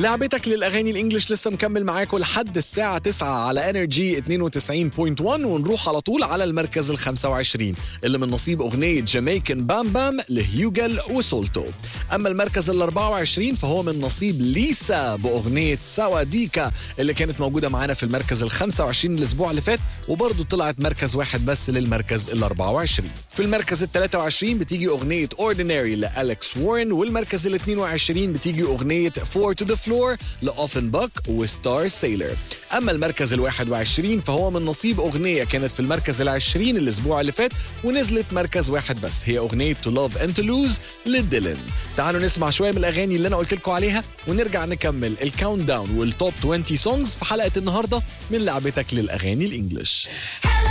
لعبتك للاغاني الانجليش لسه مكمل معاكم لحد الساعه 9 على انرجي 92.1 ونروح على طول على المركز ال 25 اللي من نصيب اغنيه جامايكن بام بام لهيوجل وسولتو اما المركز ال 24 فهو من نصيب ليسا باغنيه سواديكا اللي كانت موجوده معانا في المركز ال 25 الاسبوع اللي فات وبرضه طلعت مركز واحد بس للمركز ال 24 في المركز ال 23 بتيجي اغنيه اورديناري لالكس وارن والمركز ال 22 بتيجي اغنيه فور تو ذا فلور لاوفن باك وستار سيلر اما المركز ال 21 فهو من نصيب اغنيه كانت في المركز ال 20 الاسبوع اللي فات ونزلت مركز واحد بس هي اغنيه تو لاف اند تو لوز لديلن تعالوا نسمع شويه من الاغاني اللي انا قلت لكم عليها ونرجع نكمل الكاونت داون والتوب 20 سونجز في حلقه النهارده من لعبتك للاغاني الانجليش Hello